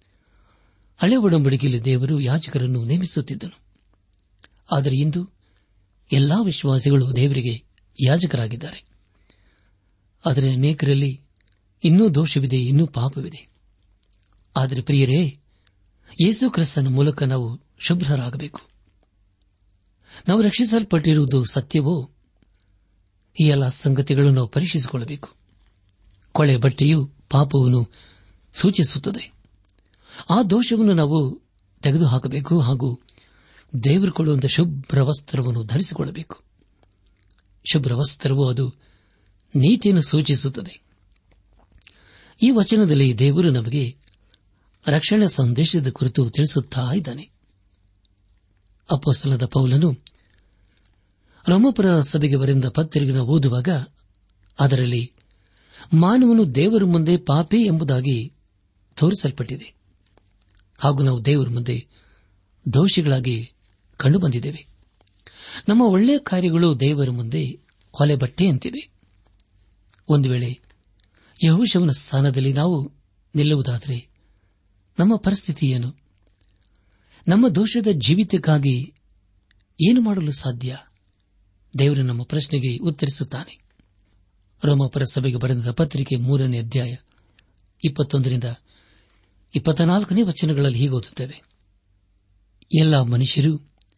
ಹಳೆ ಒಡಂಬಡಿಕೆಯಲ್ಲಿ ದೇವರು ಯಾಜಕರನ್ನು ನೇಮಿಸುತ್ತಿದ್ದನು ಆದರೆ ಇಂದು ಎಲ್ಲಾ ವಿಶ್ವಾಸಿಗಳು ದೇವರಿಗೆ ಯಾಜಕರಾಗಿದ್ದಾರೆ ಆದರೆ ಅನೇಕರಲ್ಲಿ ಇನ್ನೂ ದೋಷವಿದೆ ಇನ್ನೂ ಪಾಪವಿದೆ ಆದರೆ ಪ್ರಿಯರೇ ಯೇಸು ಕ್ರಿಸ್ತನ ಮೂಲಕ ನಾವು ಶುಭ್ರರಾಗಬೇಕು ನಾವು ರಕ್ಷಿಸಲ್ಪಟ್ಟಿರುವುದು ಸತ್ಯವೋ ಈ ಎಲ್ಲ ಸಂಗತಿಗಳನ್ನು ನಾವು ಪರೀಕ್ಷಿಸಿಕೊಳ್ಳಬೇಕು ಕೊಳೆ ಬಟ್ಟೆಯು ಪಾಪವನ್ನು ಸೂಚಿಸುತ್ತದೆ ಆ ದೋಷವನ್ನು ನಾವು ತೆಗೆದುಹಾಕಬೇಕು ಹಾಗೂ ದೇವರು ಕೊಡುವಂತಹ ಶುಭ್ರ ವಸ್ತ್ರವನ್ನು ಧರಿಸಿಕೊಳ್ಳಬೇಕು ಶುಭ್ರ ವಸ್ತ್ರವು ಅದು ನೀತಿಯನ್ನು ಸೂಚಿಸುತ್ತದೆ ಈ ವಚನದಲ್ಲಿ ದೇವರು ನಮಗೆ ರಕ್ಷಣಾ ಸಂದೇಶದ ಕುರಿತು ತಿಳಿಸುತ್ತಾ ಇದ್ದಾನೆ ಅಪ್ಪಸ್ತಲದ ಪೌಲನು ರೋಮಪುರ ಸಭೆಗೆ ಬರೆದ ಪತ್ರಿಕೆಯನ್ನು ಓದುವಾಗ ಅದರಲ್ಲಿ ಮಾನವನು ದೇವರ ಮುಂದೆ ಪಾಪಿ ಎಂಬುದಾಗಿ ತೋರಿಸಲ್ಪಟ್ಟಿದೆ ಹಾಗೂ ನಾವು ದೇವರ ಮುಂದೆ ದೋಷಿಗಳಾಗಿ ಕಂಡುಬಂದಿದ್ದೇವೆ ನಮ್ಮ ಒಳ್ಳೆಯ ಕಾರ್ಯಗಳು ದೇವರ ಮುಂದೆ ಹೊಲೆ ಬಟ್ಟೆಯಂತಿವೆ ಒಂದು ವೇಳೆ ಯಹುಶವನ ಸ್ಥಾನದಲ್ಲಿ ನಾವು ನಿಲ್ಲುವುದಾದರೆ ನಮ್ಮ ಪರಿಸ್ಥಿತಿ ಏನು ನಮ್ಮ ದೋಷದ ಜೀವಿತಕ್ಕಾಗಿ ಏನು ಮಾಡಲು ಸಾಧ್ಯ ದೇವರು ನಮ್ಮ ಪ್ರಶ್ನೆಗೆ ಉತ್ತರಿಸುತ್ತಾನೆ ರೋಮಪರ ಸಭೆಗೆ ಬರೆದ ಪತ್ರಿಕೆ ಮೂರನೇ ಅಧ್ಯಾಯ ಇಪ್ಪತ್ತೊಂದರಿಂದ ಇಪ್ಪತ್ನಾಲ್ಕನೇ ವಚನಗಳಲ್ಲಿ ಹೀಗೆ ಓದುತ್ತೇವೆ ಎಲ್ಲ ಮನುಷ್ಯರು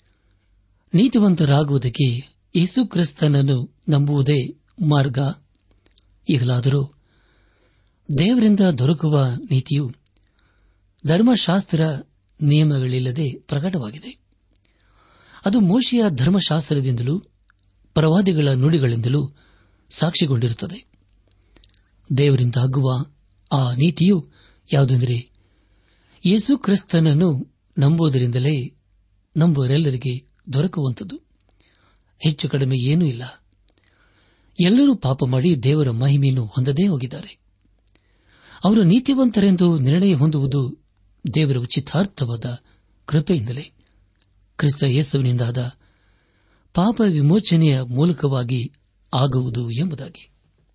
ನೀತಿವಂತರಾಗುವುದಕ್ಕೆ ಯೇಸು ಕ್ರಿಸ್ತನನ್ನು ನಂಬುವುದೇ ಮಾರ್ಗ ಈಗಲಾದರೂ ದೇವರಿಂದ ದೊರಕುವ ನೀತಿಯು ಧರ್ಮಶಾಸ್ತ್ರ ನಿಯಮಗಳಿಲ್ಲದೆ ಪ್ರಕಟವಾಗಿದೆ ಅದು ಮೋಶೆಯ ಧರ್ಮಶಾಸ್ತ್ರದಿಂದಲೂ ಪ್ರವಾದಿಗಳ ನುಡಿಗಳಿಂದಲೂ ಸಾಕ್ಷಿಗೊಂಡಿರುತ್ತದೆ ದೇವರಿಂದ ಆಗುವ ಆ ನೀತಿಯು ಯಾವುದೆಂದರೆ ಯೇಸು ಕ್ರಿಸ್ತನನ್ನು ನಂಬುವುದರಿಂದಲೇ ನಂಬುವರೆಲ್ಲರಿಗೆ ದೊರಕುವಂಥದ್ದು ಹೆಚ್ಚು ಕಡಿಮೆ ಏನೂ ಇಲ್ಲ ಎಲ್ಲರೂ ಪಾಪ ಮಾಡಿ ದೇವರ ಮಹಿಮೆಯನ್ನು ಹೊಂದದೇ ಹೋಗಿದ್ದಾರೆ ಅವರು ನೀತಿವಂತರೆಂದು ನಿರ್ಣಯ ಹೊಂದುವುದು ದೇವರ ಉಚಿತಾರ್ಥವಾದ ಕೃಪೆಯಿಂದಲೇ ಕ್ರಿಸ್ತ ಯೇಸುವಿನಿಂದಾದ ಪಾಪ ವಿಮೋಚನೆಯ ಮೂಲಕವಾಗಿ ಆಗುವುದು ಎಂಬುದಾಗಿ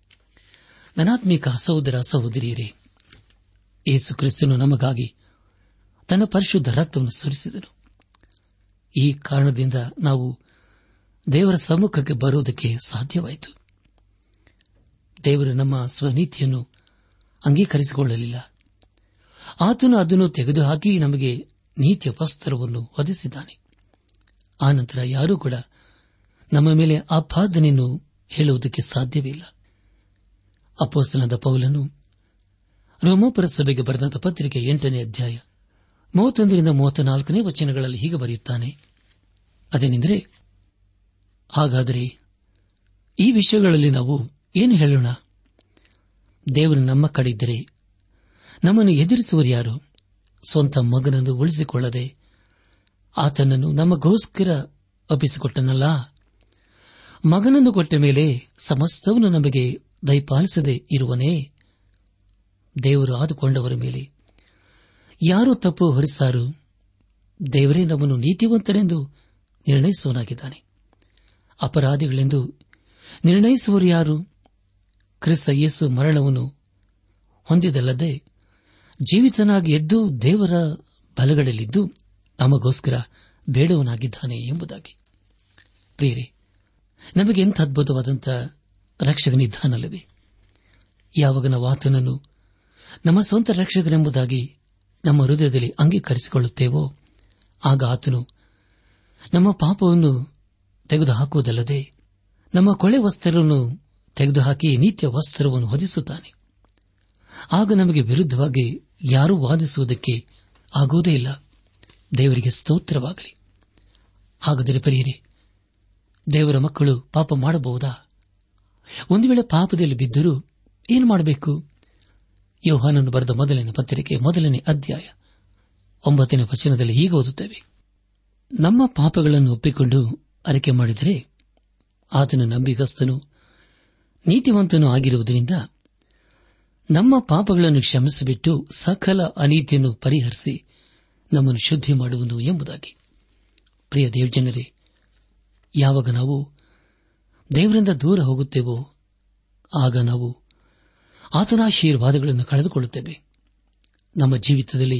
ನನಾತ್ಮಿಕ ಸಹೋದರ ಸಹೋದರಿಯರೇ ಯೇಸು ಕ್ರಿಸ್ತನು ನಮಗಾಗಿ ತನ್ನ ಪರಿಶುದ್ಧ ರಕ್ತವನ್ನು ಸುರಿಸಿದನು ಈ ಕಾರಣದಿಂದ ನಾವು ದೇವರ ಸಮ್ಮುಖಕ್ಕೆ ಬರುವುದಕ್ಕೆ ಸಾಧ್ಯವಾಯಿತು ದೇವರು ನಮ್ಮ ಸ್ವನೀತಿಯನ್ನು ಅಂಗೀಕರಿಸಿಕೊಳ್ಳಲಿಲ್ಲ ಆತನು ಅದನ್ನು ತೆಗೆದುಹಾಕಿ ನಮಗೆ ನೀತಿಯ ವಸ್ತ್ರವನ್ನು ಒದಗಿಸಿದ್ದಾನೆ ಆನಂತರ ಯಾರೂ ಕೂಡ ನಮ್ಮ ಮೇಲೆ ಆಪಾದನೆಯನ್ನು ಹೇಳುವುದಕ್ಕೆ ಸಾಧ್ಯವಿಲ್ಲ ಅಪೋಸ್ತನದ ಪೌಲನು ರೋಮೋಪರ ಸಭೆಗೆ ಬರೆದಂತ ಪತ್ರಿಕೆ ಎಂಟನೇ ಅಧ್ಯಾಯ ಮೂವತ್ತೊಂದರಿಂದ ಮೂವತ್ತ ನಾಲ್ಕನೇ ವಚನಗಳಲ್ಲಿ ಹೀಗೆ ಬರೆಯುತ್ತಾನೆ ಅದೇನೆಂದರೆ ಹಾಗಾದರೆ ಈ ವಿಷಯಗಳಲ್ಲಿ ನಾವು ಏನು ಹೇಳೋಣ ದೇವರು ನಮ್ಮ ಕಡೆ ಇದ್ದರೆ ನಮ್ಮನ್ನು ಎದುರಿಸುವರು ಯಾರು ಸ್ವಂತ ಮಗನನ್ನು ಉಳಿಸಿಕೊಳ್ಳದೆ ಆತನನ್ನು ನಮಗೋಸ್ಕರ ಒಪ್ಪಿಸಿಕೊಟ್ಟನಲ್ಲ ಮಗನನ್ನು ಕೊಟ್ಟ ಮೇಲೆ ಸಮಸ್ತವನ್ನು ನಮಗೆ ದಯಪಾಲಿಸದೆ ಇರುವನೇ ದೇವರು ಆದುಕೊಂಡವರ ಮೇಲೆ ಯಾರು ತಪ್ಪು ಹೊರಿಸಾರು ದೇವರೇ ನಮ್ಮನ್ನು ನೀತಿವಂತರೆಂದು ನಿರ್ಣಯಿಸುವನಾಗಿದ್ದಾನೆ ಅಪರಾಧಿಗಳೆಂದು ನಿರ್ಣಯಿಸುವರು ಯಾರು ಕ್ರಿಸ್ತ ಯೇಸು ಮರಣವನ್ನು ಹೊಂದಿದಲ್ಲದೆ ಜೀವಿತನಾಗಿ ಎದ್ದು ದೇವರ ಬಲಗಳಲ್ಲಿದ್ದು ನಮಗೋಸ್ಕರ ಬೇಡವನಾಗಿದ್ದಾನೆ ಎಂಬುದಾಗಿ ಪ್ರಿಯರೇ ನಮಗೆ ಎಂಥ ಅದ್ಭುತವಾದಂಥ ರಕ್ಷಕನಿದ್ದಾನಲ್ಲವೇ ಯಾವಾಗ ನಾವು ಆತನನ್ನು ನಮ್ಮ ಸ್ವಂತ ರಕ್ಷಕನೆಂಬುದಾಗಿ ನಮ್ಮ ಹೃದಯದಲ್ಲಿ ಅಂಗೀಕರಿಸಿಕೊಳ್ಳುತ್ತೇವೋ ಆಗ ಆತನು ನಮ್ಮ ಪಾಪವನ್ನು ತೆಗೆದುಹಾಕುವುದಲ್ಲದೆ ನಮ್ಮ ಕೊಳೆ ವಸ್ತ್ರವನ್ನು ತೆಗೆದುಹಾಕಿ ನಿತ್ಯ ವಸ್ತ್ರವನ್ನು ಹೊದಿಸುತ್ತಾನೆ ಆಗ ನಮಗೆ ವಿರುದ್ಧವಾಗಿ ಯಾರೂ ವಾದಿಸುವುದಕ್ಕೆ ಆಗುವುದೇ ಇಲ್ಲ ದೇವರಿಗೆ ಸ್ತೋತ್ರವಾಗಲಿ ಹಾಗಾದರೆ ಪರಿಯರೆ ದೇವರ ಮಕ್ಕಳು ಪಾಪ ಮಾಡಬಹುದಾ ಒಂದು ವೇಳೆ ಪಾಪದಲ್ಲಿ ಬಿದ್ದರೂ ಏನು ಮಾಡಬೇಕು ಯೋಹಾನನ್ನು ಬರೆದ ಮೊದಲನೇ ಪತ್ರಿಕೆ ಮೊದಲನೇ ಅಧ್ಯಾಯ ಒಂಬತ್ತನೇ ವಚನದಲ್ಲಿ ಹೀಗೆ ಓದುತ್ತೇವೆ ನಮ್ಮ ಪಾಪಗಳನ್ನು ಒಪ್ಪಿಕೊಂಡು ಅರಿಕೆ ಮಾಡಿದರೆ ಆತನು ನಂಬಿಗಸ್ತನು ನೀತಿವಂತನೂ ಆಗಿರುವುದರಿಂದ ನಮ್ಮ ಪಾಪಗಳನ್ನು ಕ್ಷಮಿಸಿಬಿಟ್ಟು ಸಕಲ ಅನೀತಿಯನ್ನು ಪರಿಹರಿಸಿ ನಮ್ಮನ್ನು ಶುದ್ಧಿ ಮಾಡುವನು ಎಂಬುದಾಗಿ ಪ್ರಿಯ ದೇವಜನರೇ ಯಾವಾಗ ನಾವು ದೇವರಿಂದ ದೂರ ಹೋಗುತ್ತೇವೋ ಆಗ ನಾವು ಆತನ ಆಶೀರ್ವಾದಗಳನ್ನು ಕಳೆದುಕೊಳ್ಳುತ್ತೇವೆ ನಮ್ಮ ಜೀವಿತದಲ್ಲಿ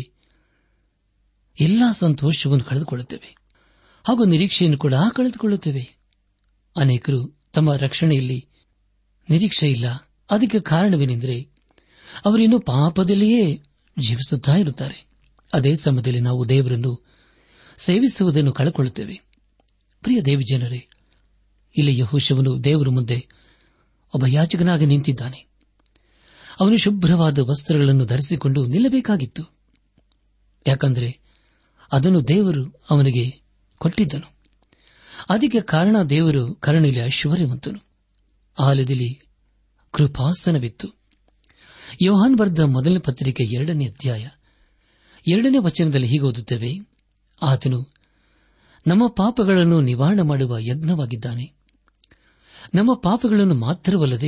ಎಲ್ಲಾ ಸಂತೋಷವನ್ನು ಕಳೆದುಕೊಳ್ಳುತ್ತೇವೆ ಹಾಗೂ ನಿರೀಕ್ಷೆಯನ್ನು ಕೂಡ ಕಳೆದುಕೊಳ್ಳುತ್ತೇವೆ ಅನೇಕರು ತಮ್ಮ ರಕ್ಷಣೆಯಲ್ಲಿ ನಿರೀಕ್ಷೆ ಇಲ್ಲ ಅದಕ್ಕೆ ಕಾರಣವೇನೆಂದರೆ ಅವರಿನ್ನೂ ಪಾಪದಲ್ಲಿಯೇ ಜೀವಿಸುತ್ತಾ ಇರುತ್ತಾರೆ ಅದೇ ಸಮಯದಲ್ಲಿ ನಾವು ದೇವರನ್ನು ಸೇವಿಸುವುದನ್ನು ಕಳೆದುಕೊಳ್ಳುತ್ತೇವೆ ಪ್ರಿಯ ದೇವಿ ಜನರೇ ಇಲ್ಲಿ ಯಹೋಶವನು ದೇವರ ಮುಂದೆ ಒಬ್ಬ ಯಾಚಕನಾಗಿ ನಿಂತಿದ್ದಾನೆ ಅವನು ಶುಭ್ರವಾದ ವಸ್ತ್ರಗಳನ್ನು ಧರಿಸಿಕೊಂಡು ನಿಲ್ಲಬೇಕಾಗಿತ್ತು ಯಾಕಂದರೆ ಅದನ್ನು ದೇವರು ಅವನಿಗೆ ಕೊಟ್ಟಿದ್ದನು ಅದಕ್ಕೆ ಕಾರಣ ದೇವರು ಕರುಣೆಯಲ್ಲಿ ಐಶ್ವರ್ಯವಂತನು ಆಲಯದಲ್ಲಿ ಕೃಪಾಸನವಿತ್ತು ಯೋಹಾನ್ ಬರೆದ ಮೊದಲನೇ ಪತ್ರಿಕೆ ಎರಡನೇ ಅಧ್ಯಾಯ ಎರಡನೇ ವಚನದಲ್ಲಿ ಹೀಗೆ ಓದುತ್ತೇವೆ ಆತನು ನಮ್ಮ ಪಾಪಗಳನ್ನು ನಿವಾರಣೆ ಮಾಡುವ ಯಜ್ಞವಾಗಿದ್ದಾನೆ ನಮ್ಮ ಪಾಪಗಳನ್ನು ಮಾತ್ರವಲ್ಲದೆ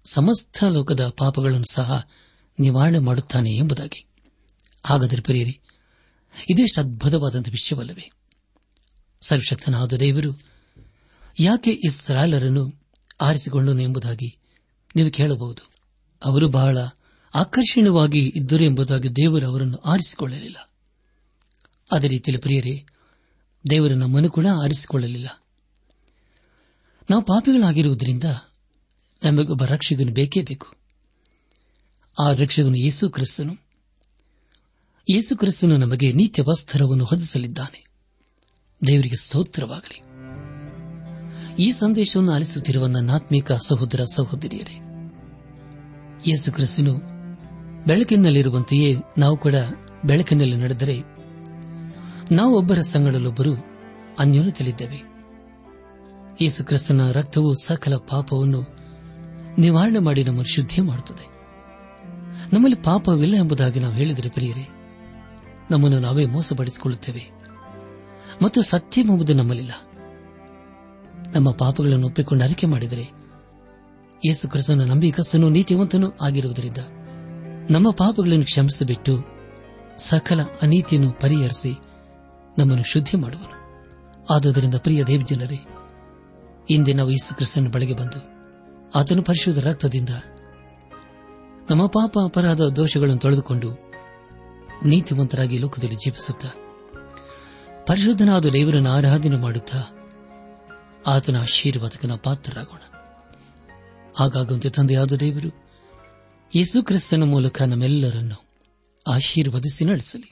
ಸಮಸ್ತ ಲೋಕದ ಪಾಪಗಳನ್ನು ಸಹ ನಿವಾರಣೆ ಮಾಡುತ್ತಾನೆ ಎಂಬುದಾಗಿ ಹಾಗಾದರೆ ಪ್ರಿಯರಿ ಇದೆಷ್ಟು ಅದ್ಭುತವಾದಂಥ ವಿಷಯವಲ್ಲವೇ ಸರ್ವಶಕ್ತನಾದ ದೇವರು ಯಾಕೆ ಇಸ್ರಾಲರನ್ನು ಆರಿಸಿಕೊಂಡನು ಎಂಬುದಾಗಿ ನೀವು ಕೇಳಬಹುದು ಅವರು ಬಹಳ ಆಕರ್ಷಣೀಯವಾಗಿ ಇದ್ದರು ಎಂಬುದಾಗಿ ದೇವರು ಅವರನ್ನು ಆರಿಸಿಕೊಳ್ಳಲಿಲ್ಲ ಅದೇ ರೀತಿಯಲ್ಲಿ ಪ್ರಿಯರೇ ದೇವರು ನಮ್ಮನ್ನು ಕೂಡ ಆರಿಸಿಕೊಳ್ಳಲಿಲ್ಲ ನಾವು ಪಾಪಿಗಳಾಗಿರುವುದರಿಂದ ನಮಗೊಬ್ಬ ರಕ್ಷಕನು ಬೇಕೇ ಬೇಕು ಆ ರಕ್ಷಕನು ಯೇಸು ಕ್ರಿಸ್ತನು ಯೇಸು ಕ್ರಿಸ್ತನು ನಮಗೆ ನೀತ್ಯ ವಸ್ತ್ರವನ್ನು ಹೊದಿಸಲಿದ್ದಾನೆ ದೇವರಿಗೆ ಸ್ತೋತ್ರವಾಗಲಿ ಈ ಸಂದೇಶವನ್ನು ಆಲಿಸುತ್ತಿರುವ ನನ್ನಾತ್ಮೀಕ ಸಹೋದರ ಸಹೋದರಿಯರೇ ಯೇಸು ಕ್ರಿಸ್ತನು ಬೆಳಕಿನಲ್ಲಿರುವಂತೆಯೇ ನಾವು ಕೂಡ ಬೆಳಕಿನಲ್ಲಿ ನಡೆದರೆ ನಾವು ಒಬ್ಬರ ಸಂಗಡಲೊಬ್ಬರು ಅನ್ಯೋನ್ಯತೆಯಲ್ಲಿದ್ದೇವೆ ಯೇಸು ಕ್ರಿಸ್ತನ ರಕ್ತವು ಸಕಲ ಪಾಪವನ್ನು ನಿವಾರಣೆ ಮಾಡಿ ನಮ್ಮನ್ನು ಶುದ್ಧಿ ಮಾಡುತ್ತದೆ ನಮ್ಮಲ್ಲಿ ಪಾಪವಿಲ್ಲ ಎಂಬುದಾಗಿ ನಾವು ಹೇಳಿದರೆ ಪ್ರಿಯರೇ ನಮ್ಮನ್ನು ನಾವೇ ಮೋಸಪಡಿಸಿಕೊಳ್ಳುತ್ತೇವೆ ಮತ್ತು ಸತ್ಯವೆಂಬುದು ನಮ್ಮಲ್ಲಿಲ್ಲ ನಮ್ಮ ಪಾಪಗಳನ್ನು ಒಪ್ಪಿಕೊಂಡು ಅರಿಕೆ ಮಾಡಿದರೆ ಯೇಸು ಕ್ರಿಸ್ತನ ನಂಬಿಕಸ್ತನೂ ನೀತಿವಂತನೂ ಆಗಿರುವುದರಿಂದ ನಮ್ಮ ಪಾಪಗಳನ್ನು ಕ್ಷಮಿಸಿಬಿಟ್ಟು ಸಕಲ ಅನೀತಿಯನ್ನು ಪರಿಹರಿಸಿ ನಮ್ಮನ್ನು ಶುದ್ಧಿ ಮಾಡುವನು ಆದುದರಿಂದ ಪ್ರಿಯ ದೇವಜನರೇ ಇಂದೇ ನಾವು ಯೇಸು ಕ್ರಿಸ್ತನ ಬಳಿಗೆ ಬಂದು ಆತನು ಪರಿಶುದ್ಧ ರಕ್ತದಿಂದ ನಮ್ಮ ಪಾಪ ಅಪರಾಧ ದೋಷಗಳನ್ನು ತೊಳೆದುಕೊಂಡು ನೀತಿವಂತರಾಗಿ ಲೋಕದಲ್ಲಿ ಜೀವಿಸುತ್ತಾ ಪರಿಶುದ್ಧನಾದ ದೇವರನ್ನು ಆರಾಧನೆ ಮಾಡುತ್ತಾ ಆತನ ಆಶೀರ್ವಾದಕನ ಪಾತ್ರರಾಗೋಣ ಹಾಗಾಗುವಂತೆ ತಂದೆಯಾದ ದೇವರು ಯೇಸು ಕ್ರಿಸ್ತನ ಮೂಲಕ ನಮ್ಮೆಲ್ಲರನ್ನು ಆಶೀರ್ವದಿಸಿ ನಡೆಸಲಿ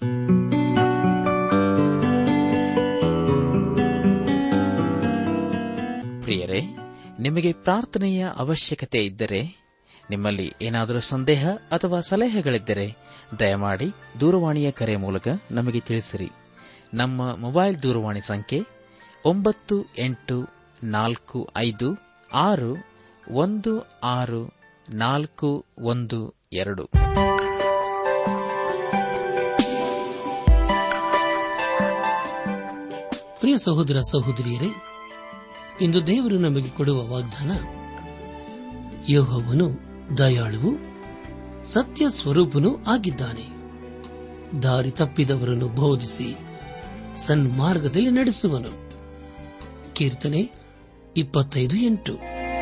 ಪ್ರಿಯರೇ ನಿಮಗೆ ಪ್ರಾರ್ಥನೆಯ ಅವಶ್ಯಕತೆ ಇದ್ದರೆ ನಿಮ್ಮಲ್ಲಿ ಏನಾದರೂ ಸಂದೇಹ ಅಥವಾ ಸಲಹೆಗಳಿದ್ದರೆ ದಯಮಾಡಿ ದೂರವಾಣಿಯ ಕರೆ ಮೂಲಕ ನಮಗೆ ತಿಳಿಸಿರಿ ನಮ್ಮ ಮೊಬೈಲ್ ದೂರವಾಣಿ ಸಂಖ್ಯೆ ಒಂಬತ್ತು ಎಂಟು ನಾಲ್ಕು ಐದು ಆರು ಒಂದು ಆರು ನಾಲ್ಕು ಒಂದು ಎರಡು ಪ್ರಿಯ ಸಹೋದರ ಸಹೋದರಿಯರೇ ಇಂದು ದೇವರು ನಮಗೆ ಕೊಡುವ ವಾಗ್ದಾನ ಯೋಹವನು ದಯಾಳುವು ಸತ್ಯ ಸ್ವರೂಪನೂ ಆಗಿದ್ದಾನೆ ದಾರಿ ತಪ್ಪಿದವರನ್ನು ಬೋಧಿಸಿ ಸನ್ಮಾರ್ಗದಲ್ಲಿ ನಡೆಸುವನು ಕೀರ್ತನೆ ಇಪ್ಪತ್ತೈದು ಎಂಟು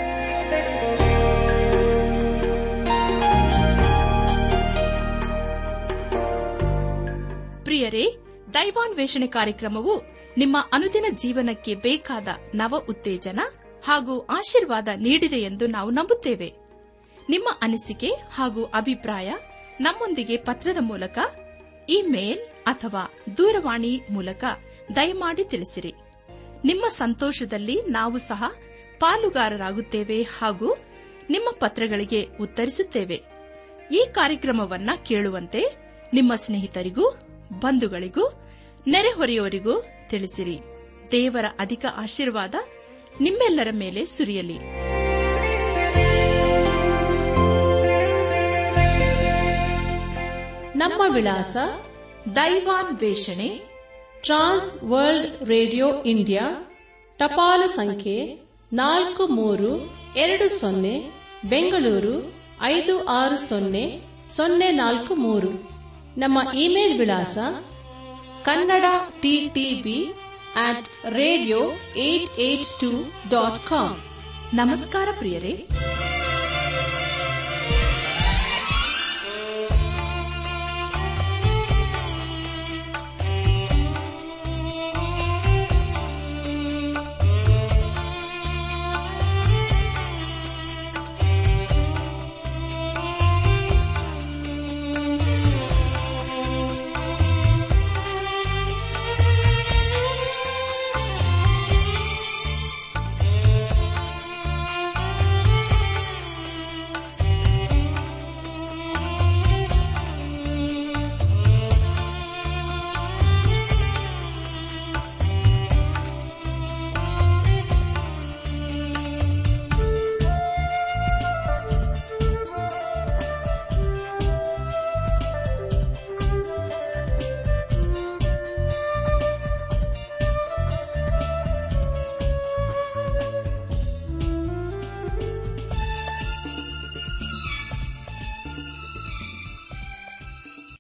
ಪ್ರಿಯರೇ ದೈವಾನ್ವೇಷಣೆ ಕಾರ್ಯಕ್ರಮವು ನಿಮ್ಮ ಅನುದಿನ ಜೀವನಕ್ಕೆ ಬೇಕಾದ ನವ ಉತ್ತೇಜನ ಹಾಗೂ ಆಶೀರ್ವಾದ ನೀಡಿದೆ ಎಂದು ನಾವು ನಂಬುತ್ತೇವೆ ನಿಮ್ಮ ಅನಿಸಿಕೆ ಹಾಗೂ ಅಭಿಪ್ರಾಯ ನಮ್ಮೊಂದಿಗೆ ಪತ್ರದ ಮೂಲಕ ಇಮೇಲ್ ಅಥವಾ ದೂರವಾಣಿ ಮೂಲಕ ದಯಮಾಡಿ ತಿಳಿಸಿರಿ ನಿಮ್ಮ ಸಂತೋಷದಲ್ಲಿ ನಾವು ಸಹ ಪಾಲುಗಾರರಾಗುತ್ತೇವೆ ಹಾಗೂ ನಿಮ್ಮ ಪತ್ರಗಳಿಗೆ ಉತ್ತರಿಸುತ್ತೇವೆ ಈ ಕಾರ್ಯಕ್ರಮವನ್ನ ಕೇಳುವಂತೆ ನಿಮ್ಮ ಸ್ನೇಹಿತರಿಗೂ ಬಂಧುಗಳಿಗೂ ನೆರೆಹೊರೆಯವರಿಗೂ ತಿಳಿಸಿರಿ ದೇವರ ಅಧಿಕ ಆಶೀರ್ವಾದ ನಿಮ್ಮೆಲ್ಲರ ಮೇಲೆ ಸುರಿಯಲಿ ನಮ್ಮ ವಿಳಾಸ ದೈವಾನ್ ವೇಷಣೆ ಟ್ರಾನ್ಸ್ ವರ್ಲ್ಡ್ ರೇಡಿಯೋ ಇಂಡಿಯಾ ಟಪಾಲು ಸಂಖ್ಯೆ ನಾಲ್ಕು ಮೂರು ಎರಡು ಸೊನ್ನೆ ಬೆಂಗಳೂರು ಐದು ಆರು ಸೊನ್ನೆ ಸೊನ್ನೆ ನಾಲ್ಕು ಮೂರು ನಮ್ಮ ಇಮೇಲ್ ವಿಳಾಸ Kannada TTB at radio eight eight two dot com ನಮಸ್ಕಾರ ಪ್ರಿಯರೇ